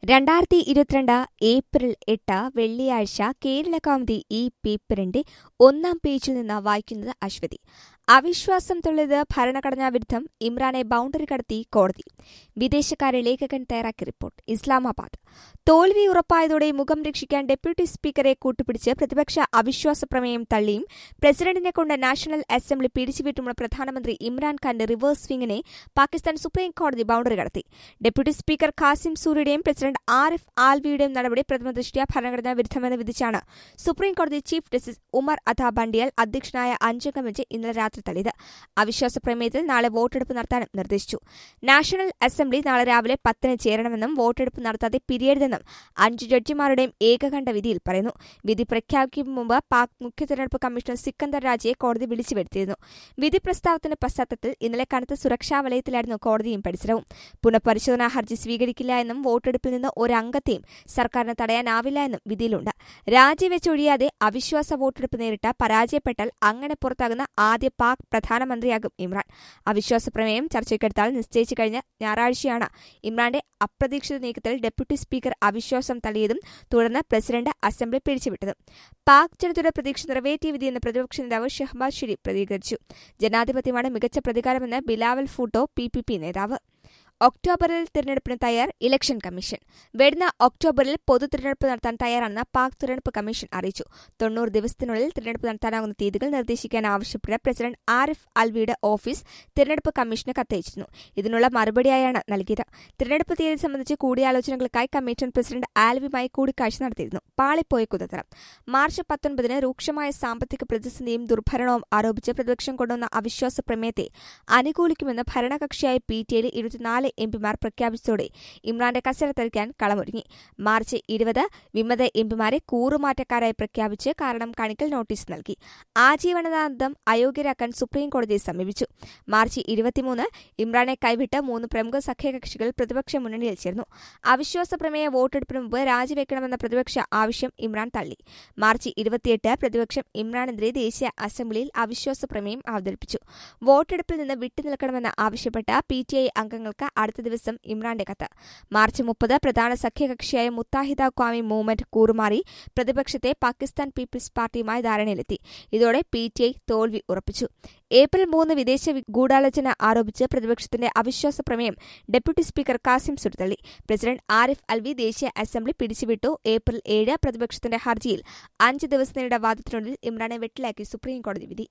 രണ്ടായിരത്തി ഇരുപത്തിരണ്ട് ഏപ്രിൽ എട്ട് വെള്ളിയാഴ്ച കേരള കൗമുദി ഈ പേപ്പറിന്റെ ഒന്നാം പേജിൽ നിന്ന് വായിക്കുന്നത് അശ്വതി അവിശ്വാസം തള്ളിയത് ഭരണഘടനാ വിരുദ്ധം ഇമ്രാനെ ബൌണ്ടറി കടത്തി കോടതി വിദേശകാര്യ ലേഖകൻ തയ്യാറാക്കിയ റിപ്പോർട്ട് ഇസ്ലാമാബാദ് തോൽവി ഉറപ്പായതോടെ മുഖം രക്ഷിക്കാൻ ഡെപ്യൂട്ടി സ്പീക്കറെ കൂട്ടുപിടിച്ച് പ്രതിപക്ഷ അവിശ്വാസ പ്രമേയം തള്ളിയും പ്രസിഡന്റിനെ കൊണ്ട് നാഷണൽ അസംബ്ലി പിരിച്ചുവിട്ടുമുള്ള പ്രധാനമന്ത്രി ഇമ്രാൻഖാന്റെ റിവേഴ്സ് സ്വിംഗിനെ പാകിസ്ഥാൻ സുപ്രീം കോടതി ബൌണ്ടറി കടത്തി ഡെപ്യൂട്ടി സ്പീക്കർ ഖാസിം സൂരിയുടെയും പ്രസിഡന്റ് ആരിഫ് ആൽവിയുടെയും നടപടി പ്രഥമദൃഷ്ട്യാ ഭരണഘടനാ വിരുദ്ധമെന്ന് വിധിച്ചാണ് സുപ്രീം കോടതി ചീഫ് ജസ്റ്റിസ് ഉമർ അഥ ബണ്ടിയാൽ അധ്യക്ഷനായ അഞ്ചംഗ ബെഞ്ച് ഇന്നലെ രാത്രി തള്ളിയത് അവിശ്വാസ പ്രമേയത്തിൽ നാളെ വോട്ടെടുപ്പ് നടത്താനും നിർദ്ദേശിച്ചു നാഷണൽ അസംബ്ലി നാളെ രാവിലെ പത്തിന് ചേരണമെന്നും വോട്ടെടുപ്പ് നടത്താതെ പിരിയരുതെന്നും അഞ്ച് ജഡ്ജിമാരുടെയും ഏകകണ്ഠ വിധിയിൽ പറയുന്നു വിധി പ്രഖ്യാപിക്കും മുമ്പ് പാക് മുഖ്യ തെരഞ്ഞെടുപ്പ് കമ്മീഷണർ സിക്കന്ദർ രാജയെ കോടതി വിളിച്ചു വരുത്തിയിരുന്നു വിധി പ്രസ്താവത്തിന്റെ പശ്ചാത്തലത്തിൽ ഇന്നലെ കനത്ത സുരക്ഷാ വലയത്തിലായിരുന്നു കോടതിയും പരിസരവും പുനഃപരിശോധനാ ഹർജി സ്വീകരിക്കില്ല എന്നും വോട്ടെടുപ്പിൽ നിന്ന് ഒരംഗത്തെയും സർക്കാരിന് തടയാനാവില്ല എന്നും വിധിയിലുണ്ട് രാജിവെച്ചൊഴിയാതെ അവിശ്വാസ വോട്ടെടുപ്പ് നേരിട്ട് പരാജയപ്പെട്ടാൽ അങ്ങനെ പുറത്താകുന്ന ആദ്യ പാക് പ്രധാനമന്ത്രിയാകും ഇമ്രാൻ അവിശ്വാസ പ്രമേയം ചർച്ചയ്ക്കെടുത്താൽ നിശ്ചയിച്ചു കഴിഞ്ഞ ഞായറാഴ്ചയാണ് ഇമ്രാന്റെ അപ്രതീക്ഷിത നീക്കത്തിൽ ഡെപ്യൂട്ടി സ്പീക്കർ അവിശ്വാസം തള്ളിയതും തുടർന്ന് പ്രസിഡന്റ് അസംബ്ലി പിരിച്ചുവിട്ടതും പാക് ജനതയുടെ പ്രതീക്ഷ നിറവേറ്റിയ വിധിയെന്ന് പ്രതിപക്ഷ നേതാവ് ഷഹബാസ് ഷെരീഫ് പ്രതികരിച്ചു ജനാധിപത്യമാണ് മികച്ച പ്രതികാരമെന്ന് Bilawal Bhutto P P P നേതാവ് ഒക്ടോബറിൽ തിരഞ്ഞെടുപ്പിന് തയ്യാർ ഇലക്ഷൻ കമ്മീഷൻ വരുന്ന ഒക്ടോബറിൽ പൊതു തിരഞ്ഞെടുപ്പ് നടത്താൻ തയ്യാറാണെന്ന് പാക് തിരഞ്ഞെടുപ്പ് കമ്മീഷൻ അറിയിച്ചു തൊണ്ണൂറ് ദിവസത്തിനുള്ളിൽ തിരഞ്ഞെടുപ്പ് നടത്താനാകുന്ന തീയതികൾ നിർദ്ദേശിക്കാൻ ആവശ്യപ്പെട്ട് പ്രസിഡന്റ് ആരിഫ് അൽവിയുടെ ഓഫീസ് തിരഞ്ഞെടുപ്പ് കമ്മീഷന് കത്തയച്ചിരുന്നു ഇതിനുള്ള മറുപടിയായാണ് നൽകിയത് തിരഞ്ഞെടുപ്പ് തീയതി സംബന്ധിച്ച് കൂടിയാലോചനകൾക്കായി കമ്മീഷൻ പ്രസിഡന്റ് ആൽവിയുമായി കൂടിക്കാഴ്ച നടത്തിയിരുന്നു പാളിപ്പോയ കുതന്ത്രം മാർച്ച് പത്തൊൻപതിന് രൂക്ഷമായ സാമ്പത്തിക പ്രതിസന്ധിയും ദുർഭരണവും ആരോപിച്ച് പ്രതിപക്ഷം കൊണ്ടുവന്ന അവിശ്വാസ പ്രമേയത്തെ അനുകൂലിക്കുമെന്ന് ഭരണകക്ഷിയായ പി ടി എയിൽ ഇരുപത്തിനാല് എംപിമാർ പ്രഖ്യാപിച്ചതോടെ ഇമ്രാന്റെ കസര തെളിക്കാൻ കളമൊരുങ്ങി മാർച്ച് ഇരുപത് വിമത എംപിമാരെ കൂറുമാറ്റക്കാരായി പ്രഖ്യാപിച്ച് കാരണം കാണിക്കൽ നോട്ടീസ് നൽകി ആജീവനാന്തം അയോഗ്യരാക്കാൻ സുപ്രീം കോടതിയെ സമീപിച്ചു മാർച്ച് ഇരുപത്തിമൂന്ന് ഇമ്രാനെ കൈവിട്ട് മൂന്ന് പ്രമുഖ സഖ്യകക്ഷികൾ പ്രതിപക്ഷ മുന്നണിയിൽ ചേർന്നു അവിശ്വാസ പ്രമേയ വോട്ടെടുപ്പിന് മുമ്പ് രാജിവെക്കണമെന്ന പ്രതിപക്ഷ ആവശ്യം ഇമ്രാൻ തള്ളി മാർച്ച് ഇരുപത്തിയെട്ട് പ്രതിപക്ഷം ഇമ്രാനെതിരെ ദേശീയ അസംബ്ലിയിൽ അവിശ്വാസ പ്രമേയം അവതരിപ്പിച്ചു വോട്ടെടുപ്പിൽ നിന്ന് വിട്ടുനിൽക്കണമെന്ന് ആവശ്യപ്പെട്ട പി ടി ഐ അംഗങ്ങൾക്ക് അടുത്ത ദിവസം ഇമ്രാന്റെ കത്ത് മാർച്ച് മുപ്പത് പ്രധാന സഖ്യകക്ഷിയായ മുത്താഹിദ ക്വാമി മൂവ്മെന്റ് കൂറുമാറി പ്രതിപക്ഷത്തെ പാകിസ്ഥാൻ പീപ്പിൾസ് പാർട്ടിയുമായി ധാരണയിലെത്തി ഇതോടെ പി ടി ഐ തോൽവി ഉറപ്പിച്ചു ഏപ്രിൽ മൂന്ന് വിദേശ ഗൂഢാലോചന ആരോപിച്ച് പ്രതിപക്ഷത്തിന്റെ അവിശ്വാസ പ്രമേയം ഡെപ്യൂട്ടി സ്പീക്കർ കാസിം സുർതള്ളി പ്രസിഡന്റ് ആരിഫ് അൽവി ദേശീയ അസംബ്ലി പിടിച്ചുവിട്ടു ഏപ്രിൽ ഏഴ് പ്രതിപക്ഷത്തിന്റെ ഹർജിയിൽ അഞ്ച് ദിവസം നീണ്ട വാദത്തിനുള്ളിൽ ഇമ്രാനെ വെട്ടിലാക്കി സുപ്രീംകോടതി വിധി